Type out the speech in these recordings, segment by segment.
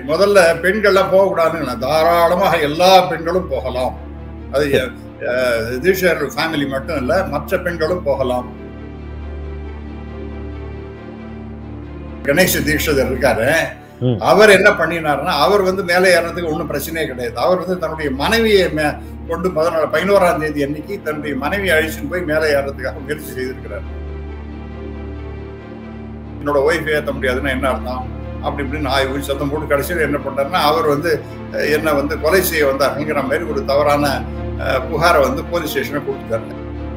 முதல்ல பெண்கள்லாம் போகக்கூடாதுன்னு தாராளமாக எல்லா பெண்களும் போகலாம் அது அஹ், தீட்சர் ஃபேமிலி மட்டும் இல்ல மற்ற பெண்களும் போகலாம் கணேஷ் தீட்சிதர் இருக்காரு ம். அவர் என்ன பண்ணினாருன்னா அவர் வந்து மேலே ஏறதுக்கு ஒன்றும் பிரச்சனையே கிடையாது அவர் வந்து தன்னுடைய மனைவியை மே- கொண்டு பதினாலு பதினோராம் தேதி அன்னைக்கு தன்னுடைய மனைவியை அழிச்சுட்டு போய் மேலே ஏறதுக்காக முயற்சி செய்திருக்கிறார் என்னோட ஒய்ஃப் ஏற்ற முடியாதுன்னா என்ன அர்த்தம் அப்படி இப்படின்னு ஆய்வு சத்தம் போட்டு கடைசியில் என்ன பண்ணாருன்னா அவர் வந்து அஹ், என்னை வந்து கொலை செய்ய வந்தாருங்கிற மாதிரி ஒரு தவறான அஹ், புகாரை வந்து போலீஸ் ஸ்டேஷனை கொடுத்துட்டாரு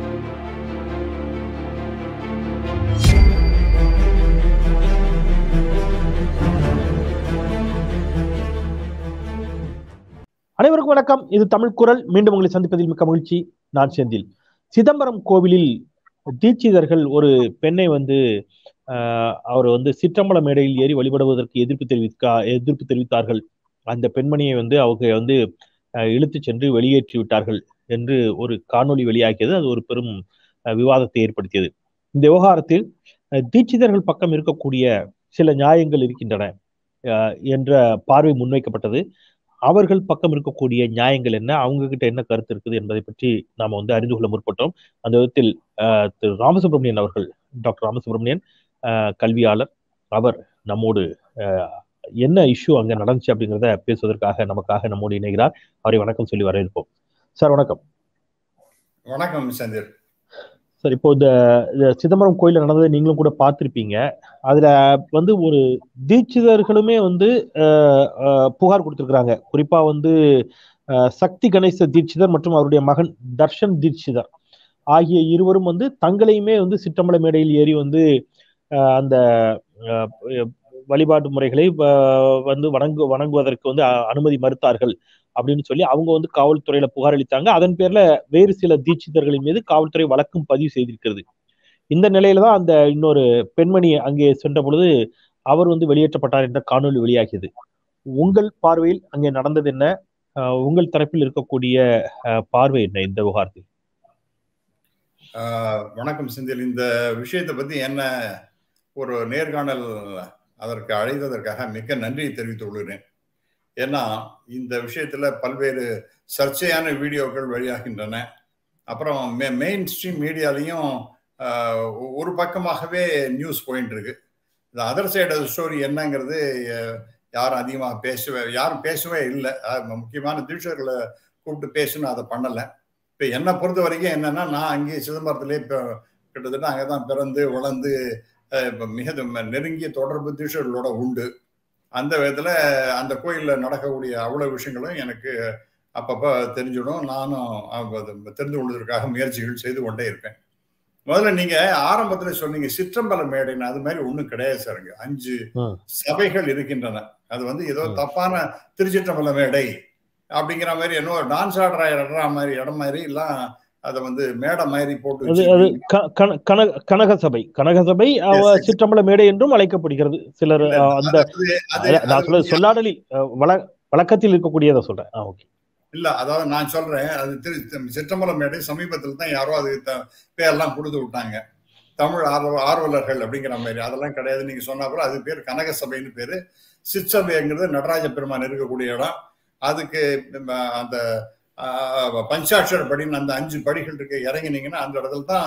அனைவருக்கும் வணக்கம் இது தமிழ் குரல் மீண்டும் உங்களை சந்திப்பதில் மிக்க மகிழ்ச்சி நான் செந்தில் சிதம்பரம் கோவிலில் தீட்சிதர்கள் ஒரு பெண்ணை வந்து ஆஹ், அவர் வந்து சிற்றம்பல மேடையில் ஏறி வழிபடுவதற்கு எதிர்ப்பு தெரிவித்தா எதிர்ப்பு தெரிவித்தார்கள் அந்த பெண்மணியை வந்து அவங்க வந்து ஆஹ், இழுத்துச் சென்று வெளியேற்றி விட்டார்கள் என்று ஒரு காணொளி வெளியாகியது அது ஒரு பெரும் ஆஹ், விவாதத்தை ஏற்படுத்தியது இந்த விவகாரத்தில் ஆஹ், தீட்சிதர்கள் பக்கம் இருக்கக்கூடிய சில நியாயங்கள் இருக்கின்றன ஆஹ், என்ற பார்வை முன்வைக்கப்பட்டது அவர்கள் பக்கம் இருக்கக்கூடிய நியாயங்கள் என்ன அவங்க கிட்ட என்ன கருத்து இருக்குது என்பதை பற்றி நாம வந்து அறிந்து கொள்ள முற்பட்டோம் அந்த விதத்தில் ஆஹ், திரு ராமசுப்ரமணியன் அவர்கள் டாக்டர் ராமசுப்ரமணியன் ஆஹ், கல்வியாளர் அவர் நம்மோடு ஆஹ், என்ன இஷ்யூ அங்க நடந்துச்சு அப்படிங்கிறத பேசுவதற்காக நமக்காக நம்மோடு இணைகிறார் அவரை வணக்கம் சொல்லி வரவேற்போம் சார் வணக்கம் வணக்கம் செந்தில் சார் இப்போ இந்த இந்த சிதம்பரம் கோயில்ல நடந்ததை நீங்களும் கூட பார்த்திருப்பீங்க அதுல வந்து ஒரு தீட்சிதர்களுமே வந்து ஆஹ், ஆஹ், புகார் கொடுத்திருக்கிறாங்க குறிப்பா வந்து ஆஹ், சக்தி கணேச தீட்சிதர் மற்றும் அவருடைய மகன் தர்ஷன் தீட்சிதர் ஆகிய இருவரும் வந்து தங்களையுமே வந்து சிற்றம்பல மேடையில் ஏறி வந்து ஆஹ், அந்த ஆஹ், வழிபாட்டு முறைகளை ஆஹ், வந்து வணங்கு வணங்குவதற்கு வந்து அ- அனுமதி மறுத்தார்கள் அப்படின்னு சொல்லி அவங்க வந்து காவல்துறையில புகார் அளித்தாங்க அதன் பேர்ல வேறு சில தீட்சிதர்களின் மீது காவல்துறை வழக்கும் பதிவு செய்திருக்கிறது இந்த நிலையில தான் அந்த இன்னொரு பெண்மணி அங்கே சென்ற பொழுது அவர் வந்து வெளியேற்றப்பட்டார் என்ற காணொலி வெளியாகியது உங்கள் பார்வையில் அங்கே நடந்தது என்ன ஆஹ் உங்கள் தரப்பில் இருக்கக்கூடிய ஆஹ் பார்வை என்ன இந்த விவகாரத்தில் ஆஹ் வணக்கம் செந்தில் இந்த விஷயத்தை பத்தி என்ன ஒரு நேர்காணல் அதற்கு அழைத்ததற்காக மிக்க நன்றியை தெரிவித்துக் கொள்கிறேன் ஏன்னா இந்த விஷயத்துல பல்வேறு சர்ச்சையான வீடியோக்கள் வெளியாகின்றன அப்புறம் மெ மெயின் ஸ்ட்ரீம் மீடியாலையும் ஒரு பக்கமாகவே நியூஸ் போயிட்டு இருக்கு இந்த அதர் சைடு ஸ்டோரி என்னங்கிறது அஹ், யாரும் அதிகமாக பேசவே யாரும் பேசவே இல்லை அஹ், முக்கியமான தீட்சர்களை கூப்பிட்டு பேசணும் அதை பண்ணலை இப்போ என்னை பொறுத்த வரைக்கும் என்னன்னா நான் அங்கே சிதம்பரத்திலே இப்போ கிட்டத்தட்ட அங்கே தான் பிறந்து வளர்ந்து அஹ், இப்ப மிக நெருங்கிய தொடர்பு தீட்சர்களோட உண்டு அந்த விதத்தில் அந்த கோயிலில் நடக்கக்கூடிய அவ்வளோ விஷயங்களும் எனக்கு அப்பப்போ தெரிஞ்சிடும் நானும் அவங்க அதை தெரிந்து கொள்வதற்காக முயற்சிகள் செய்து கொண்டே இருப்பேன் முதல்ல நீங்க ஆரம்பத்துல சொன்னீங்க சிற்றம்பல மேடைன்னு அது மாதிரி ஒண்ணும் கிடையாது சாருங்க அஞ்சு ம். சபைகள் இருக்கின்றன அது வந்து ஏதோ ம். தப்பான திருச்சிற்றம்பல மேடை அப்படிங்கிற மாதிரி என்ன ஒரு டான்ஸ் ஆடுற இடம் மாதிரி இடம் மாதிரி எல்லாம் அதை வந்து மேடை மாதிரி போட்டு அது அது வச்சிருக்கீங்க. க- கன- கன- கனக சபை கனக சபை அவ Yes, yes. சிற்றம்பல மேடை என்றும் அழைக்கப்படுகிறது சிலர் இல்ல, ஆஹ், அந்த அது- அது- அத- நான் அது சொல்ல சொல்லாடலில் ஆஹ், வழ வழக்கத்தில் இருக்கக்கூடியதை சொல்றேன் ஆ ஓகே இல்ல அதாவது நான் சொல்றேன் அது திரு சிற்றம்பலம் மேடை சமீபத்துல தான் யாரோ அது த- பேர்லாம் கொடுத்து விட்டாங்க தமிழ் ஆர்வ ஆர்வலர்கள் அப்படிங்கிற மாதிரி அதெல்லாம் கிடையாது நீங்க சொன்னா கூட அது பேர் கனக சபைன்னு பேரு சிற்சபைங்கிறது நடராஜ பெருமான் இருக்கக்கூடிய இடம் அதுக்கு நம்ம அந்த ஆஹ், பஞ்சாட்சர படின்னு அந்த அஞ்சு படிகள் இருக்கு இறங்கினீங்கன்னா அந்த இடத்துல தான்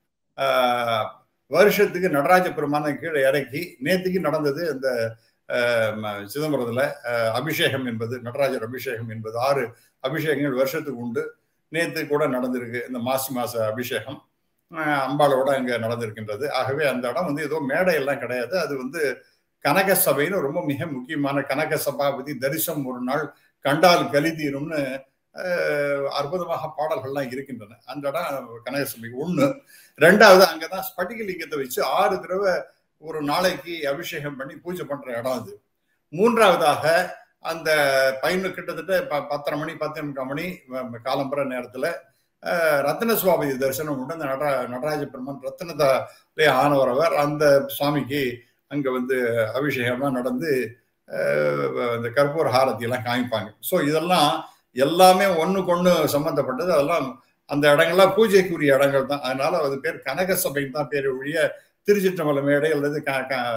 ஆஹ், வருஷத்துக்கு நடராஜ பெருமானை கீழே இறக்கி நேத்திக்கு நடந்தது இந்த ஆஹ், ம- சிதம்பரத்துல ஆஹ், அபிஷேகம் என்பது நடராஜர் அபிஷேகம் என்பது ஆறு அபிஷேகங்கள் வருஷத்துக்கு உண்டு நேத்து கூட நடந்திருக்கு இந்த மாசி மாச அபிஷேகம் அஹ் அம்பாளோட அங்க நடந்திருக்கின்றது ஆகவே அந்த இடம் வந்து ஏதோ மேடை எல்லாம் கிடையாது அது வந்து கனக சபைன்னு ரொம்ப மிக முக்கியமான கனக சபாபதி தரிசம் ஒரு நாள் கண்டால் கலிதீரும்னு அஹ், அற்புதமாக பாடல்கள்லாம் இருக்கின்றன அந்த இடம் கனக சபை ஒண்ணு ரெண்டாவது அங்கதான் ஸ்பட்டிகலிங்கத்தை வச்சு ஆறு தடவை ஒரு நாளைக்கு அபிஷேகம் பண்ணி பூஜை பண்ற இடம் அது மூன்றாவதாக அந்த பையனு கிட்டத்தட்ட ப- பத்தரை மணி பத்தே முக்கால் மணி வ- காலம்பர நேரத்துல அஹ், ரத்தின சுவாமி தரிசனம் உண்டு அந்த நடரா நடராஜ பெருமான் ரத்தினத்திலே ஆனவரவர் அந்த சுவாமிக்கு அங்க வந்து அபிஷேகம்லாம் நடந்து அஹ், இந்த கற்பூர ஹாரத்தி எல்லாம் காமிப்பாங்க ஸோ இதெல்லாம் எல்லாமே ஒண்ணுக்கு ஒண்ணு சம்பந்தப்பட்டது அதெல்லாம் அந்த இடங்கள்லாம் பூஜைக்குரிய இடங்கள் தான் அதனால அது பேர் கனக சபைன்னு தான் பேர் ஒழிய திருச்சிற்றம்பல மேடை அல்லது க- க-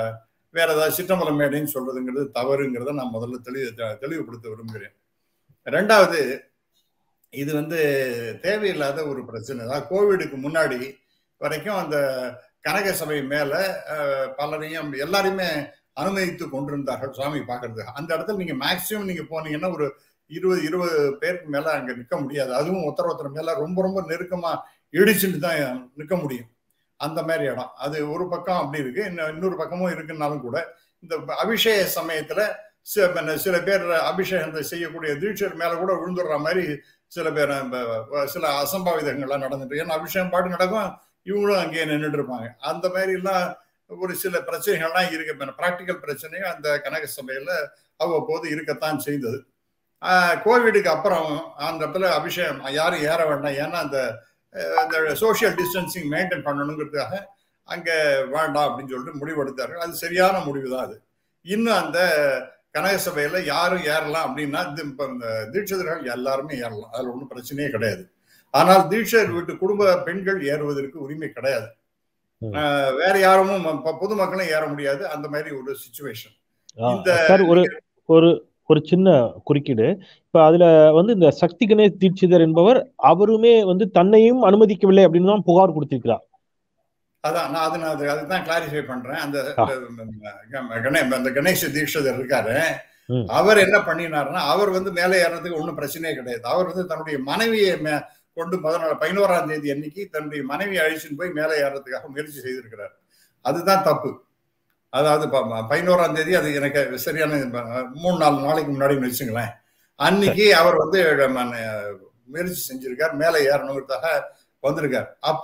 வேற ஏதாவது சிற்றம்பலம் மேடைன்னு சொல்றதுங்கிறது தவறுங்கிறத நான் முதல்ல தெளிவு தெளிவுபடுத்த விரும்புகிறேன் ரெண்டாவது இது வந்து தேவையில்லாத ஒரு பிரச்சனை தான் கோவிடுக்கு முன்னாடி வரைக்கும் அந்த கனக சபை மேல பலரையும் எல்லாரையுமே அனுமதித்து கொண்டிருந்தார்கள் சுவாமி பார்க்கறதுக்கு அந்த இடத்துல நீங்க மேக்சிமம் நீங்க போனீங்கன்னா ஒரு இருபது இருபது பேருக்கு மேல அங்க நிற்க முடியாது அதுவும் ஒருத்தர் ஒருத்தர் மேல ரொம்ப ரொம்ப நெருக்கமா இடிச்சுட்டு தான் நிற்க முடியும் அந்த மாதிரி இடம் அது ஒரு பக்கம் அப்படி இருக்கு இன்னொரு பக்கமும் இருக்குன்னாலும் கூட இந்த அபிஷேக சமயத்துல சில பேர் அபிஷேகத்தை செய்யக்கூடிய தீட்சர் மேல கூட விழுந்துடுற மாதிரி சில பேர் சில அசம்பாவிதங்கள்லாம் நடந்துட்டு ஏன்னா அபிஷேகம் பாட்டு நடக்கும் இவங்களும் அங்கேயே நின்றுட்டு இருப்பாங்க அந்த மாதிரி எல்லாம் ஒரு சில பிரச்சனைகள்லாம் இருக்கு ப்ராக்டிக்கல் பிரச்சனையும் அந்த கனக சபையில அவ்வப்போது இருக்கத்தான் செய்தது கோவிடுக்கு அப்புறம் அந்த இடத்துல அபிஷேகம் யாரும் ஏற வேண்டாம் ஏன்னா அந்த அந்த சோசியல் டிஸ்டன்சிங் மெயின்டைன் பண்ணணுங்கிறதுக்காக அங்கே வேண்டாம் அப்படின்னு சொல்லிட்டு முடிவெடுத்தார்கள் அது சரியான முடிவு தான் அது இன்னும் அந்த கனக சபையில யாரும் ஏறலாம் அப்படின்னா இப்போ இந்த தீட்சிதர்கள் எல்லாருமே ஏறலாம் அதில் ஒன்றும் பிரச்சனையே கிடையாது ஆனால் தீட்சர் வீட்டு குடும்ப பெண்கள் ஏறுவதற்கு உரிமை கிடையாது வேற யாரும் பொதுமக்களும் ஏற முடியாது அந்த மாதிரி ஒரு சுச்சுவேஷன் ஒரு ஒரு ஒரு சின்ன குறுக்கீடு இப்ப அதுல வந்து இந்த சக்தி கணேஷ் தீட்சிதர் என்பவர் அவருமே வந்து தன்னையும் அனுமதிக்கவில்லை அப்படின்னு தான் புகார் கொடுத்திருக்கிறார் அதான் நான் அது நான் அதுதான் கிளாரிஃபை பண்றேன் அந்த அந்த கணேஷ் தீட்சிதர் இருக்காரு அவர் என்ன பண்ணினாருன்னா அவர் வந்து மேலே ஏறதுக்கு ஒன்றும் பிரச்சனையே கிடையாது அவர் வந்து தன்னுடைய மனைவியை கொண்டு பதினாலு பதினோராம் தேதி அன்னைக்கு தன்னுடைய மனைவி அழிச்சுன்னு போய் மேலே ஏறதுக்காக முயற்சி செய்திருக்கிறார் அதுதான் தப்பு அதாவது பதினோராம் தேதி அது எனக்கு சரியான மூணு நாலு நாளைக்கு முன்னாடின்னு வச்சுங்களேன் அன்னைக்கு அவர் வந்து முயற்சி செஞ்சிருக்கார் மேலே ஏறணுங்கிறதாக வந்திருக்கார் அப்ப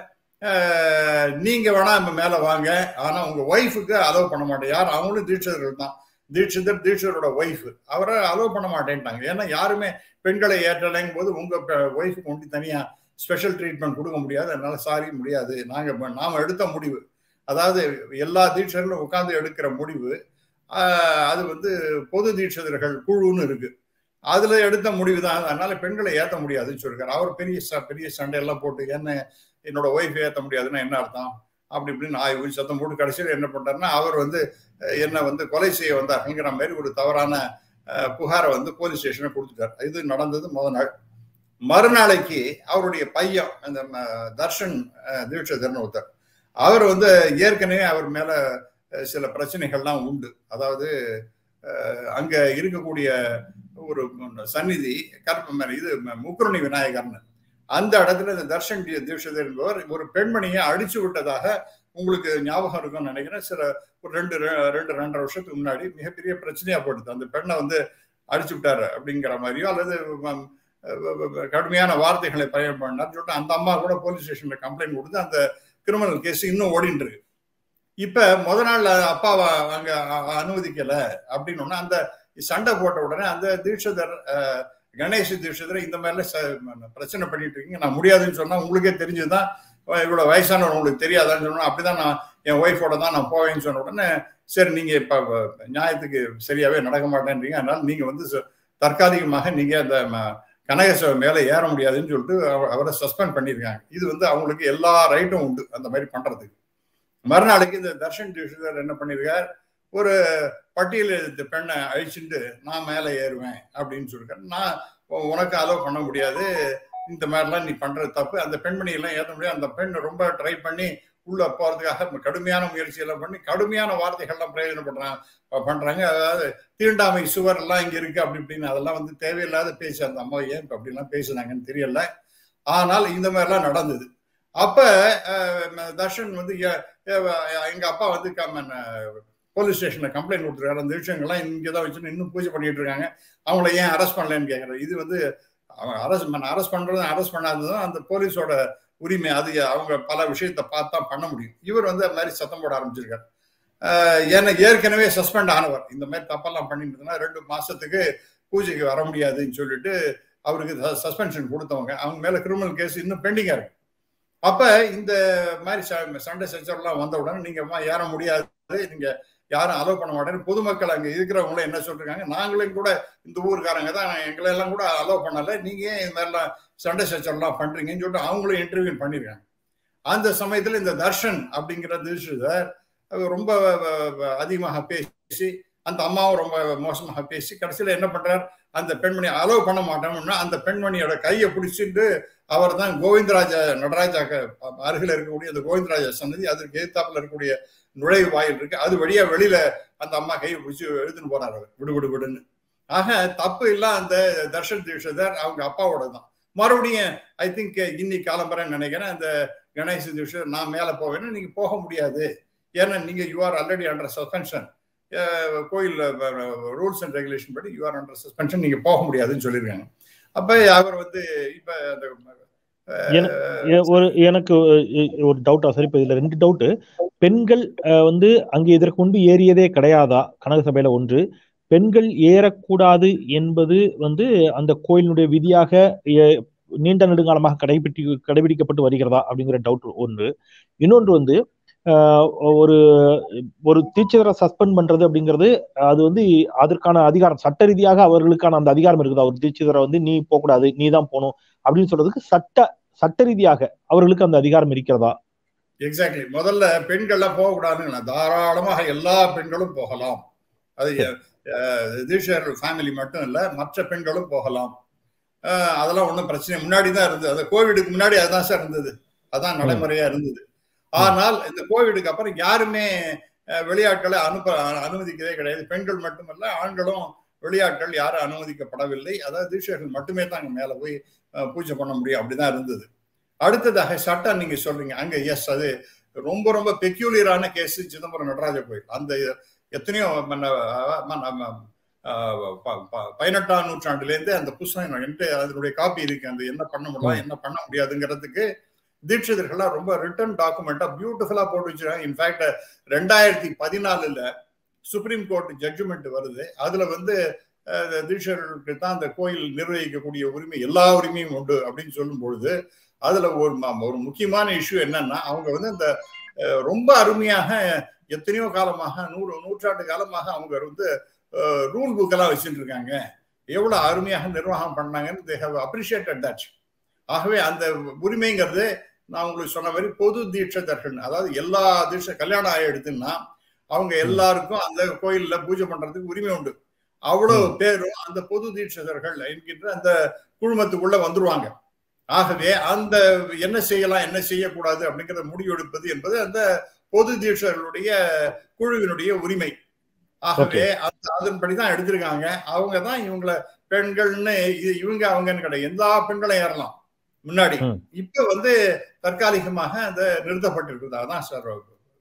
நீங்க வேணா நம்ம மேல வாங்க ஆனா உங்க ஒய்ஃபுக்கு அலோவ் பண்ண மாட்டேன் யார் அவங்களும் தீட்சிதர்கள் தான் தீட்சிதர் தீட்சிதரோட ஒய்ஃப் அவரை அலோவ் பண்ண மாட்டேன்ட்டாங்க ஏன்னா யாருமே பெண்களை ஏற்றலைங்கும் போது உங்க ஒய்ஃபுக்கு ஒண்டி தனியா ஸ்பெஷல் ட்ரீட்மெண்ட் கொடுக்க முடியாது அதனால சாரி முடியாது நாங்க நாம எடுத்த முடிவு அதாவது எல்லா தீட்சர்களும் உட்கார்ந்து எடுக்கிற முடிவு அது வந்து பொது தீட்சிதர்கள் குழுன்னு இருக்கு அதுல எடுத்த முடிவு தான் அதனால பெண்களை ஏற்ற முடியாதுன்னு சொல்லிருக்காரு அவர் பெரிய பெரிய சண்டையெல்லாம் போட்டு என்ன என்னோட ஒய்ஃப் ஏற்ற முடியாதுன்னா என்ன அர்த்தம் அப்படி இப்படின்னு ஆய்வு சத்தம் போட்டு கடைசியில் என்ன பண்றாருன்னா அவர் வந்து என்ன வந்து கொலை செய்ய வந்தாருங்கிற மாதிரி ஒரு தவறான புகாரை வந்து போலீஸ் ஸ்டேஷனை கொடுத்துட்டார் இது நடந்தது முதல் நாள் மறுநாளைக்கு அவருடைய பையன் அந்த தர்ஷன் தீட்சிதர்னு ஒருத்தர் அவர் வந்து ஏற்கனவே அவர் மேல சில பிரச்சனைகள்லாம் உண்டு அதாவது அங்க இருக்கக்கூடிய ஒரு சந்நிதி கற்ப இது முக்குரணி விநாயகர்னு அந்த இடத்துல இந்த தர்ஷன் தீட்சிதர் என்பவர் ஒரு பெண்மணியை அடிச்சு விட்டதாக உங்களுக்கு ஞாபகம் இருக்கும்னு நினைக்கிறேன் சில ஒரு ரெண்டு ரெண்டு ரெண்டரை வருஷத்துக்கு முன்னாடி மிகப்பெரிய பிரச்சனையா போட்டுது அந்த பெண்ணை வந்து அடிச்சு விட்டாரு அப்படிங்கிற மாதிரியோ அல்லது கடுமையான வார்த்தைகளை பயன்படுத்தினார் சொல்லிட்டு அந்த அம்மா கூட போலீஸ் ஸ்டேஷன்ல கம்ப்ளைண்ட் கொடுத்து அந்த கிரிமினல் கேஸ் இன்னும் ஓடிட்டு இருக்கு இப்ப முத நாள் அப்பாவை அங்க அனுமதிக்கல அப்படின்னு அந்த சண்டை போட்ட உடனே அந்த தீட்சிதர் கணேஷ் தீட்சிதர் இந்த மாதிரிலாம் பிரச்சனை பண்ணிட்டு இருக்கீங்க நான் முடியாதுன்னு சொன்னா உங்களுக்கே தெரிஞ்சுதான் இவ்வளவு வயசானவர் உங்களுக்கு தெரியாதான்னு சொன்னா அப்படிதான் நான் என் ஒய்ஃபோட தான் நான் போவேன்னு சொன்ன உடனே சரி நீங்க இப்ப நியாயத்துக்கு சரியாவே நடக்க மாட்டேன்றீங்க அதனால நீங்க வந்து தற்காலிகமாக நீங்க அந்த கனகசபை மேல ஏற முடியாதுன்னு சொல்லிட்டு அவரை சஸ்பெண்ட் பண்ணியிருக்காங்க இது வந்து அவங்களுக்கு எல்லா ரைட்டும் உண்டு அந்த மாதிரி பண்றதுக்கு மறுநாளைக்கு இந்த தர்ஷன் தீட்சிதர் என்ன பண்ணியிருக்கார் ஒரு பட்டியல் எழுத்து பெண்ணை அழிச்சுட்டு நான் மேலே ஏறுவேன் அப்படின்னு சொல்லிருக்காரு நான் உனக்கு அலோவ் பண்ண முடியாது இந்த மாதிரிலாம் நீ பண்றது தப்பு அந்த பெண்மணி எல்லாம் ஏற்ற முடியாது அந்த பெண் ரொம்ப ட்ரை பண்ணி உள்ள போறதுக்காக கடுமையான முயற்சி எல்லாம் பண்ணி கடுமையான வார்த்தைகள்லாம் பிரயோஜனப்படுறாங்க பண்றாங்க அதாவது தீண்டாமை சுவர் எல்லாம் இங்க இருக்கு அப்படி இப்படின்னு அதெல்லாம் வந்து தேவையில்லாத பேசி அந்த அம்மா ஏன் அப்படிலாம் பேசுனாங்கன்னு தெரியல ஆனால் இந்த மாதிரிலாம் நடந்தது அப்ப தர்ஷன் வந்து எங்க அப்பா வந்து போலீஸ் ஸ்டேஷன்ல கம்ப்ளைண்ட் கொடுத்துருக்காரு அந்த விஷயங்கள்லாம் இங்கதான் வச்சு இன்னும் பூஜை பண்ணிட்டு இருக்காங்க அவங்கள ஏன் அரெஸ்ட் பண்ணலன்னு கேட்கறாரு இது வந்து அவங்க அரெஸ்ட் அரெஸ்ட் பண்றது அரெஸ்ட் பண்ணாததும் அந்த போலீஸோட உரிமை அது அவங்க பல விஷயத்த பார்த்து தான் பண்ண முடியும் இவர் வந்து அது மாதிரி சத்தம் போட ஆரம்பிச்சிருக்காரு ஏன்னா ஏற்கனவே சஸ்பெண்ட் ஆனவர் இந்த மாதிரி தப்பெல்லாம் பண்ணிட்டு ரெண்டு மாசத்துக்கு பூஜைக்கு வர முடியாதுன்னு சொல்லிட்டு அவருக்கு சஸ்பென்ஷன் கொடுத்தவங்க அவங்க மேல கிரிமினல் கேஸ் இன்னும் பெண்டிங்கா இருக்கு அப்ப இந்த மாதிரி சண்டை சச்சரவுலாம் வந்த உடனே நீங்க ஏற முடியாது நீங்க யாரும் அலோவ் பண்ண மாட்டேன்னு பொதுமக்கள் அங்க இருக்கிறவங்களும் என்ன சொல்றாங்க நாங்களும் கூட இந்த ஊருக்காரங்க தான் எங்களை எல்லாம் கூட அலோவ் பண்ணல நீங்க ஏன் இது மாதிரிலாம் சண்டை சச்சரவுலாம் பண்றீங்கன்னு சொல்லிட்டு அவங்களும் இன்டர்வியூ பண்ணிருக்காங்க அந்த சமயத்துல இந்த தர்ஷன் அப்படிங்கிற தீட்சிதர் ரொம்ப அதிகமாக பேசி அந்த அம்மாவும் ரொம்ப மோசமாக பேசி கடைசியில் என்ன பண்றார் அந்த பெண்மணி அலோவ் பண்ண மாட்டோம்னா அந்த பெண்மணியோட கையை பிடிச்சிட்டு அவர் தான் கோவிந்தராஜ நடராஜா அருகில் இருக்கக்கூடிய அந்த கோவிந்தராஜா சன்னதி அதற்கு எதிர்த்தாப்புல இருக்கக்கூடிய நுழைவு வாயில் இருக்கு அது வழியா வெளியில அந்த அம்மா கையை பிடிச்சி எழுதுன்னு போறாரு அவர் விடு விடு விடுன்னு ஆக தப்பு இல்ல அந்த தர்ஷன் தீட்சிதர் அவங்க அப்பாவோட தான் மறுபடியும் ஐ திங்க் இன்னைக்கு காலம்பரை நினைக்கிறேன் அந்த கணேச தீட்சிதர் நான் மேல போவேன்னா நீங்க போக முடியாது ஏன்னா நீங்க you are already under suspension கோயில் ரூல்ஸ் அண்ட் ரெகுலேஷன் படி யூ ஆர் அண்டர் சஸ்பென்ஷன் நீங்க போக முடியாதுன்னு சொல்லியிருக்காங்க அப்ப அவர் வந்து இப்ப ஒரு எனக்கு ஒரு டவுட்டா சார் இப்ப இதுல ரெண்டு டவுட் பெண்கள் வந்து அங்கே இதற்கு முன்பு ஏறியதே கிடையாதா கனக சபையில ஒன்று பெண்கள் ஏறக்கூடாது என்பது வந்து அந்த கோயிலினுடைய விதியாக நீண்ட நெடுங்காலமாக கடைபிடி கடைபிடிக்கப்பட்டு வருகிறதா அப்படிங்கிற டவுட் ஒன்று இன்னொன்று வந்து ஒரு ஒரு டீச்சரை சஸ்பெண்ட் பண்றது அப்படிங்கிறது அது வந்து அதற்கான அதிகாரம் சட்ட ரீதியாக அவர்களுக்கான அந்த அதிகாரம் இருக்குதா ஒரு டீச்சரை வந்து நீ போகக்கூடாது நீ தான் போகணும் அப்படின்னு சொல்றதுக்கு சட்ட சட்ட ரீதியாக அவர்களுக்கு அந்த அதிகாரம் இருக்கிறதா எக்ஸாக்ட்லி முதல்ல பெண்கள்லாம் போகக்கூடாதுன்னு தாராளமாக எல்லா பெண்களும் போகலாம் அது தீஷர் ஃபேமிலி மட்டும் இல்லை மற்ற பெண்களும் போகலாம் அதெல்லாம் ஒன்றும் பிரச்சனை முன்னாடி தான் இருந்தது அது கோவிடுக்கு முன்னாடி அதுதான் சார் இருந்தது அதான் நடைமுறையா இருந்தது ஆனால் இந்த கோவிடுக்கு அப்புறம் யாருமே வெளியாட்களை அனுப்ப அனுமதிக்கவே கிடையாது பெண்கள் மட்டுமல்ல ஆண்களும் வெளியாட்கள் யாரும் அனுமதிக்கப்படவில்லை அதாவது தீட்சர்கள் மட்டுமே தான் அங்கே மேலே போய் பூஜை பண்ண முடியும் அப்படிதான் இருந்தது அடுத்ததாக சட்டம் நீங்க சொல்றீங்க அங்க எஸ் அது ரொம்ப ரொம்ப பெக்யூலியரான கேஸ் சிதம்பரம் நடராஜ கோயில் அந்த எத்தனையோ பதினெட்டாம் நூற்றாண்டுலேருந்து அந்த புஸ்தகம் என்கிட்ட அதனுடைய காப்பி இருக்கு அந்த என்ன பண்ண முடியலாம் என்ன பண்ண முடியாதுங்கிறதுக்கு தீட்சிதர்கள்லாம் ரொம்ப ரிட்டர்ன் டாக்குமெண்டா பியூட்டிஃபுல்லா போட்டு வச்சிருக்காங்க இன்ஃபேக்ட் ரெண்டாயிரத்தி பதினாலுல சுப்ரீம் கோர்ட் ஜட்ஜ்மெண்ட் வருது அதுல வந்து தீட்சர்களுக்கு தான் அந்த கோயில் நிர்வகிக்கக்கூடிய உரிமை எல்லா உரிமையும் உண்டு அப்படின்னு சொல்லும் பொழுது அதுல ஒரு ஒரு முக்கியமான இஷ்யூ என்னன்னா அவங்க வந்து இந்த ரொம்ப அருமையாக எத்தனையோ காலமாக நூறு நூற்றாண்டு காலமாக அவங்க வந்து ரூல் புக் எல்லாம் வச்சுட்டு இருக்காங்க எவ்வளவு அருமையாக நிர்வாகம் பண்ணாங்கன்னு தே ஹவ் அப்ரிஷியேட்டட் தட் ஆகவே அந்த உரிமைங்கிறது நான் உங்களுக்கு சொன்ன மாதிரி பொது தீட்சதர்கள் அதாவது எல்லா தீட்ச கல்யாணம் ஆகி எடுத்துன்னா அவங்க எல்லாருக்கும் அந்த கோயில்ல பூஜை பண்றதுக்கு உரிமை உண்டு அவ்வளவு பேரும் அந்த பொது தீட்சிதர்கள் என்கின்ற அந்த குழுமத்துக்குள்ள வந்துருவாங்க ஆகவே அந்த என்ன செய்யலாம் என்ன செய்யக்கூடாது அப்படிங்கிறத முடிவெடுப்பது என்பது அந்த பொது தீட்சர்களுடைய குழுவினுடைய உரிமை ஆகவே அதன்படிதான் எடுத்திருக்காங்க அவங்க தான் இவங்கள பெண்கள்னு இவங்க அவங்கன்னு கிடையாது எல்லா பெண்களும் ஏறலாம் முன்னாடி இப்ப வந்து தற்காலிகமாக அந்த நிறுத்தப்பட்டிருக்குது அதான் சார்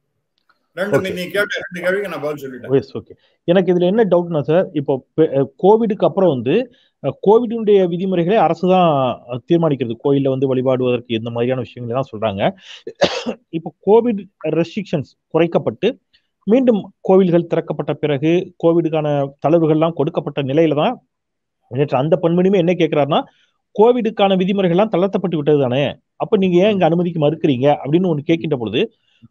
ரெண்டு நீ கேட்ட ரெண்டு கேள்விக்கு நான் பதில் சொல்லிட்டேன் ஓகே எனக்கு இதுல என்ன டவுட்னா சார் இப்போ கோவிடுக்கு அப்புறம் வந்து கோவிடினுடைய விதிமுறைகளை அரசு தான் தீர்மானிக்கிறது கோயில்ல வந்து வழிபாடுவதற்கு இந்த மாதிரியான விஷயங்கள் தான் சொல்றாங்க இப்போ கோவிட் ரெஸ்ட்ரிக்ஷன்ஸ் குறைக்கப்பட்டு மீண்டும் கோவில்கள் திறக்கப்பட்ட பிறகு கோவிடுக்கான தளர்வுகள்லாம் கொடுக்கப்பட்ட நிலையில தான் நேற்று அந்த பெண்மணியுமே என்ன கேட்கிறாருன்னா கோவிடுக்கான விதிமுறைகள்லாம் தளர்த்தப்பட்டு விட்டது தானே அப்ப நீங்க ஏன் இங்க அனுமதிக்கு மறுக்கிறீங்க அப்படின்னு ஒன்று கேட்கின்ற பொழுது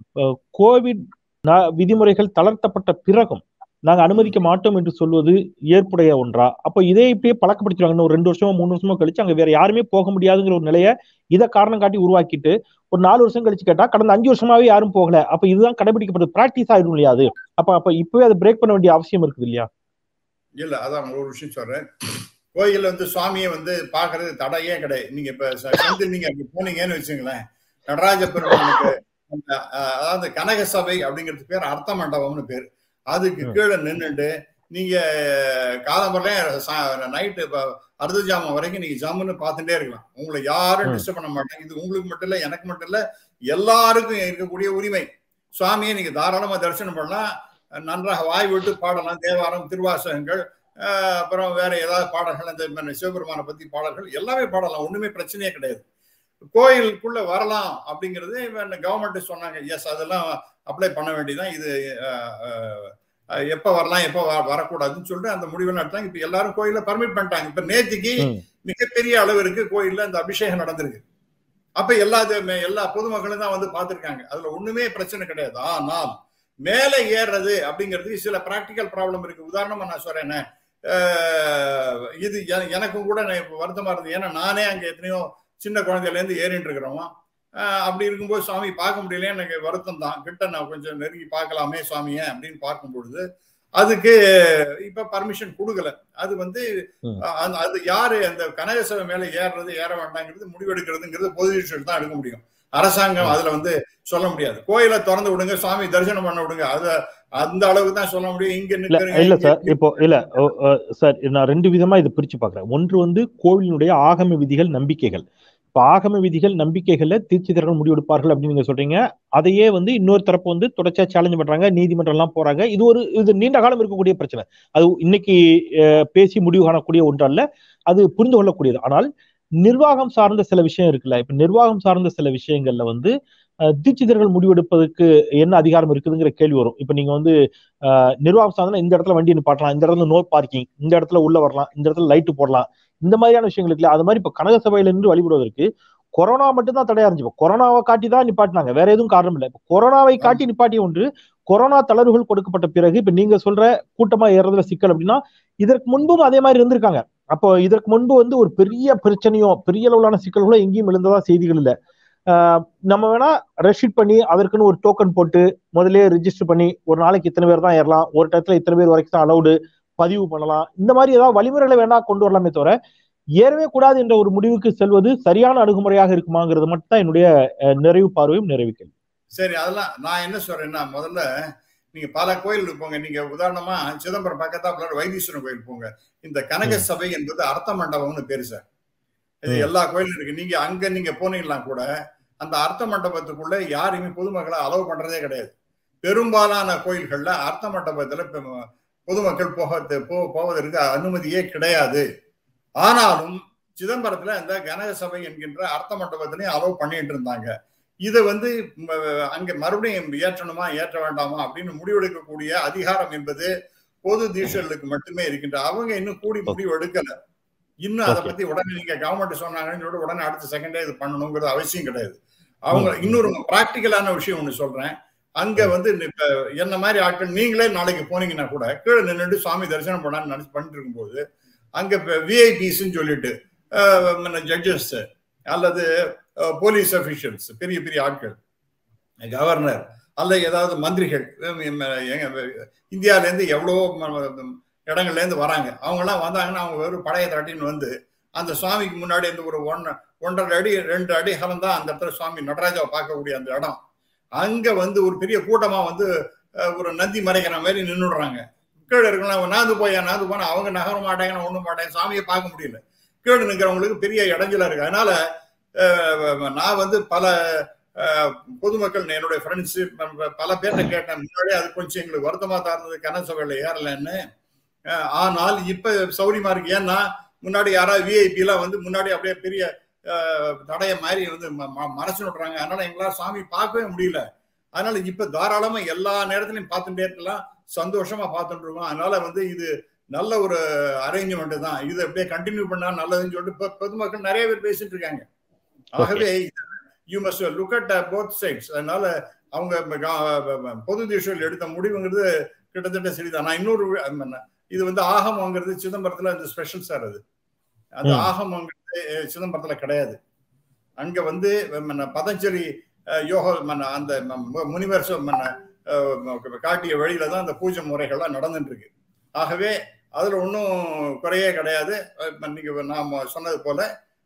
கோவிட் விதிமுறைகள் தளர்த்தப்பட்ட பிறகும் நாங்க அனுமதிக்க மாட்டோம் என்று சொல்வது ஏற்புடைய ஒன்றா அப்ப இதை இப்படியே பழக்கப்படுத்திடுவாங்க ஒரு ரெண்டு வருஷமோ மூணு வருஷமோ கழிச்சு அங்க வேற யாருமே போக முடியாதுங்கிற ஒரு நிலையை இதை காரணம் காட்டி உருவாக்கிட்டு ஒரு நாலு வருஷம் கழிச்சு கேட்டா கடந்த அஞ்சு வருஷமாவே யாரும் போகல அப்ப இதுதான் கடைபிடிக்கப்பட்டது பிராக்டிஸ் ஆயிடும் இல்லையா அது அப்ப அப்ப இப்பவே அதை பிரேக் பண்ண வேண்டிய அவசியம் இருக்குது இல்லையா இல்ல அதான் ஒரு விஷயம் சொல்றேன் கோயில் வந்து சுவாமியை வந்து பாக்குறது தடையே கிடையாது நீங்க இப்ப செந்தில் நீங்க அங்க போனீங்கன்னு வச்சுங்களேன் நடராஜ பெருமானுக்கு அதாவது கனக சபை அப்படிங்கிறது பேர் அர்த்த மண்டபம்னு பேர் அதுக்கு கீழே நின்றுட்டு நீங்க காலம்பரம் நைட்டு அர்த்த ஜாமம் வரைக்கும் நீங்க ஜம்முன்னு பார்த்துட்டே இருக்கலாம் உங்களை யாரும் டிஸ்டர்ப் பண்ண மாட்டாங்க இது உங்களுக்கு மட்டும் இல்ல எனக்கு மட்டும் இல்ல எல்லாருக்கும் இருக்கக்கூடிய உரிமை சுவாமியை நீங்க தாராளமா தரிசனம் பண்ணலாம் நன்றாக வாய் விட்டு பாடலாம் தேவாரம் திருவாசகங்கள் அப்புறம் வேற ஏதாவது பாடல்கள் அந்த சிவபெருமானை பத்தி பாடல்கள் எல்லாமே பாடலாம் ஒண்ணுமே பிரச்சனையே கிடையாது கோயிலுக்குள்ள வரலாம் அப்படிங்கிறது கவர்மெண்ட் சொன்னாங்க எஸ் அதெல்லாம் அப்ளை பண்ண வேண்டியதான் இது எப்ப வரலாம் எப்ப வரக்கூடாதுன்னு சொல்லிட்டு அந்த முடிவு நடத்தாங்க இப்ப எல்லாரும் கோயில பர்மிட் பண்ணிட்டாங்க இப்ப நேற்றுக்கு மிகப்பெரிய அளவிற்கு கோயில்ல அந்த அபிஷேகம் நடந்திருக்கு அப்ப எல்லா எல்லா பொதுமக்களும் தான் வந்து பார்த்திருக்காங்க அதுல ஒண்ணுமே பிரச்சனை கிடையாது ஆனால் மேல ஏறுறது அப்படிங்கிறது சில பிராக்டிக்கல் ப்ராப்ளம் இருக்கு உதாரணமா நான் சொல்றேன் இது எனக்கும் கூட வருத்தமா இருந்தது ஏன்னா நானே அங்க எத்தனையோ சின்ன குழந்தையில இருந்து ஏறிட்டு இருக்கிறோம் அப்படி இருக்கும்போது சுவாமி பார்க்க முடியல எனக்கு வருத்தம் தான் கிட்ட நான் கொஞ்சம் நெருங்கி பார்க்கலாமே சுவாமியை அப்படின்னு பார்க்கும் பொழுது அதுக்கு இப்ப பர்மிஷன் கொடுக்கல அது வந்து அது யாரு அந்த கனகசபை மேல ஏறுறது ஏற வேண்டாங்கிறது முடிவெடுக்கிறதுங்கிறது பொது தான் எடுக்க முடியும் அரசாங்கம் அதுல வந்து சொல்ல முடியாது கோயிலை திறந்து விடுங்க சுவாமி தரிசனம் பண்ண விடுங்க அத அந்த அளவுக்கு தான் சொல்ல முடியும் இங்க இல்ல சார் இப்போ இல்ல சார் நான் ரெண்டு விதமா இதை பிரிச்சு பாக்குறேன் ஒன்று வந்து கோவிலினுடைய ஆகம விதிகள் நம்பிக்கைகள் இப்ப ஆகம விதிகள் நம்பிக்கைகள்ல தீட்சிதர்கள் முடிவெடுப்பார்கள் அப்படின்னு நீங்க சொல்றீங்க அதையே வந்து இன்னொரு தரப்பு வந்து தொடர்ச்சியா சேலஞ்ச் பண்றாங்க நீதிமன்றம் எல்லாம் போறாங்க இது ஒரு இது நீண்ட காலம் இருக்கக்கூடிய பிரச்சனை அது இன்னைக்கு பேசி முடிவு காணக்கூடிய ஒன்றல்ல அது புரிந்து கொள்ளக்கூடியது ஆனால் நிர்வாகம் சார்ந்த சில விஷயம் இருக்குல்ல இப்ப நிர்வாகம் சார்ந்த சில விஷயங்கள்ல வந்து தீட்சிதர்கள் முடிவெடுப்பதற்கு என்ன அதிகாரம் இருக்குதுங்கிற கேள்வி வரும் இப்ப நீங்க வந்து நிர்வாகம் சார்ந்த இந்த இடத்துல வண்டி நிப்பாட்டலாம் இந்த இடத்துல நோ பார்க்கிங் இந்த இடத்துல உள்ள வரலாம் இந்த இடத்துல லைட்டு போடலாம் இந்த மாதிரியான விஷயங்களுக்கு அது மாதிரி இப்ப கனக சபையில இருந்து வழிபடுவதற்கு கொரோனா மட்டும் தான் தடையா இருந்துச்சு கொரோனாவை காட்டி தான் நிப்பாட்டினாங்க வேற எதுவும் காரணம் இல்லை இப்ப கொரோனாவை காட்டி நிப்பாட்டிய ஒன்று கொரோனா தளர்வுகள் கொடுக்கப்பட்ட பிறகு இப்ப நீங்க சொல்ற கூட்டமா ஏறதுல சிக்கல் அப்படின்னா இதற்கு முன்பும் அதே மாதிரி இருந்திருக்காங்க அப்போ இதற்கு முன்பு வந்து ஒரு பெரிய பிரச்சனையோ பெரிய அளவிலான சிக்கல்களோ எங்கேயும் எழுந்ததா செய்திகள் இல்லை நம்ம வேணா ரெஷீட் பண்ணி அதற்குன்னு ஒரு டோக்கன் போட்டு முதலே ரிஜிஸ்டர் பண்ணி ஒரு நாளைக்கு இத்தனை பேர் தான் ஏறலாம் ஒரு டயத்துல இத்தனை பேர் வரைக்கும் தான் அலௌடு பதிவு பண்ணலாம் இந்த மாதிரி ஏதாவது வழிமுறைகளை வேணா கொண்டு வரலாமே தவிர ஏறவே கூடாது என்ற ஒரு முடிவுக்கு செல்வது சரியான அணுகுமுறையாக இருக்குமாங்கிறது மட்டும் தான் என்னுடைய நிறைவு பார்வையும் நிறைவுக்கள் சரி அதெல்லாம் நான் என்ன சொல்றேன்னா முதல்ல நீங்க பல கோயிலுக்கு போங்க நீங்க உதாரணமா சிதம்பரம் பக்கத்தாப்புல வைத்தீஸ்வரன் கோயில் போங்க இந்த கனக சபை என்பது அர்த்த மண்டபம்னு பேரு சார் இது எல்லா கோயிலும் இருக்கு நீங்க அங்க நீங்க போனீங்கன்னா கூட அந்த அர்த்த மண்டபத்துக்குள்ள யாரையுமே பொதுமக்களை அலோவ் பண்றதே கிடையாது பெரும்பாலான கோயில்கள்ல அர்த்த மண்டபத்துல பொதுமக்கள் போக போவதற்கு அனுமதியே கிடையாது ஆனாலும் சிதம்பரத்துல இந்த கனக சபை என்கின்ற அர்த்த மண்டபத்திலையும் அலோவ் பண்ணிட்டு இருந்தாங்க இதை வந்து அங்க மறுபடியும் ஏற்றணுமா ஏற்ற வேண்டாமா அப்படின்னு முடிவெடுக்கக்கூடிய அதிகாரம் என்பது பொது தீட்சர்களுக்கு மட்டுமே இருக்கின்ற அவங்க இன்னும் கூடி முடிவு எடுக்கல இன்னும் அதை பத்தி உடனே நீங்க கவர்மெண்ட் சொன்னாங்கன்னு சொல்லிட்டு உடனே அடுத்த செகண்டே இது பண்ணணுங்கிறது அவசியம் கிடையாது அவங்க இன்னொரு பிராக்டிக்கலான விஷயம் ஒண்ணு சொல்றேன் அங்க வந்து இப்ப என்ன மாதிரி ஆட்கள் நீங்களே நாளைக்கு போனீங்கன்னா கூட கீழே நின்றுட்டு சுவாமி தரிசனம் பண்ணான்னு நினைச்சு பண்ணிட்டு இருக்கும்போது அங்க விஐபிஸ்ன்னு சொல்லிட்டு ஜட்ஜஸ் அல்லது போலீஸ் அபிஷியல்ஸ் பெரிய பெரிய ஆட்கள் கவர்னர் அல்ல ஏதாவது மந்திரிகள் இந்தியாவிலேருந்து எவ்வளோ இடங்கள்லேருந்து வராங்க அவங்கெல்லாம் வந்தாங்கன்னா அவங்க வெறும் பழைய தட்டின்னு வந்து அந்த சுவாமிக்கு முன்னாடி இந்த ஒரு ஒன்று ஒன்றரை அடி ரெண்டு அடி அகலம் தான் அந்த இடத்துல சுவாமி நடராஜாவை பார்க்கக்கூடிய அந்த இடம் அங்க வந்து ஒரு பெரிய கூட்டமா வந்து ஒரு நந்தி மறைக்கிற மாதிரி நின்றுடுறாங்க கீழே இருக்கலாம் நாந்து போயா நாந்து போனா அவங்க நகர மாட்டாங்க ஒண்ணும் மாட்டாங்க சாமியை பார்க்க முடியல கீழே நிற்கிறவங்களுக்கு பெரிய இடைஞ்சலா இருக்கு அதனால நான் வந்து பல பொதுமக்கள் என்னுடைய ஃப்ரெண்ட்ஸு பல பேர்ட்ட கேட்டேன் முன்னாடி அது கொஞ்சம் எங்களுக்கு வருத்தமா தான் இருந்தது கனசபையில் ஏறலன்னு ஆனால் இப்ப சௌரியமா இருக்கு ஏன்னா முன்னாடி யாராவது விஐபி எல்லாம் வந்து முன்னாடி அப்படியே பெரிய தடைய மாதிரி வந்து மறைச்சு விடுறாங்க அதனால எங்களால் சாமி பார்க்கவே முடியல அதனால இப்ப தாராளமா எல்லா நேரத்திலையும் பார்த்துட்டே இருக்கலாம் சந்தோஷமா பார்த்துட்டு இருக்கோம் அதனால வந்து இது நல்ல ஒரு அரேஞ்ச்மெண்ட் தான் இது அப்படியே கண்டினியூ பண்ணா நல்லதுன்னு சொல்லிட்டு பொதுமக்கள் நிறைய பேர் பேசிட்டு இருக்காங்க ஆகவே you must look at both sides அதனால அவங்க பொது தீஷல் எடுத்த முடிவுங்கிறது கிட்டத்தட்ட சரிதான் நான் இன்னொரு இது வந்து ஆகமங்கிறது சிதம்பரத்துல இந்த ஸ்பெஷல் சார் அது அது ஆகமங்கிறது சிதம்பரத்துல கிடையாது அங்க வந்து பதஞ்சலி யோக அந்த முனிவர் காட்டிய வழியில தான் அந்த பூஜை முறைகள்லாம் நடந்துட்டு இருக்கு ஆகவே அதுல ஒன்றும் குறையே கிடையாது நீங்க நாம் சொன்னது போல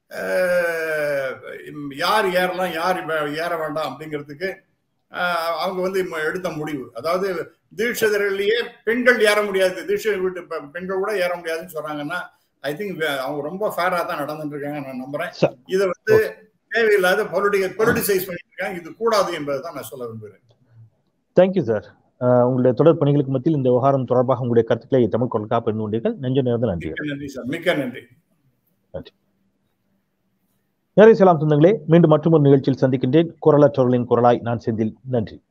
யார் ஏறலாம் யார் ஏற வேண்டாம் அப்படிங்கிறதுக்கு அவங்க வந்து எடுத்த முடிவு அதாவது தீட்சிதர்கள்லயே பெண்கள் ஏற முடியாது தீட்சை வீட்டு பெண்கள் கூட ஏற முடியாதுன்னு சொன்னாங்கன்னா ஐ திங்க் அவங்க ரொம்ப ஃபேரா தான் நடந்துட்டு இருக்காங்க நான் நம்புறேன் இதை வந்து தேவையில்லாத பொலிட்டிக்கல் பொலிட்டிசைஸ் பண்ணிட்டு இருக்காங்க இது கூடாது என்பதை தான் நான் சொல்ல விரும்புகிறேன் தேங்க்யூ சார் உங்களுடைய தொடர் பணிகளுக்கு மத்தியில் இந்த விவகாரம் தொடர்பாக உங்களுடைய கருத்துக்களை தமிழ் கொள்கா பெண்ணுண்டீர்கள் நெஞ்ச நேர்ந்த நன்றி நன்றி சார் மிக்க நன்றி நன்றி நேரை செலாம் சொந்தங்களே மீண்டும் மற்றொரு நிகழ்ச்சியில் சந்திக்கின்றேன் குரலற்றவர்களின் குரலாய் நான் செந்தில் நன்றி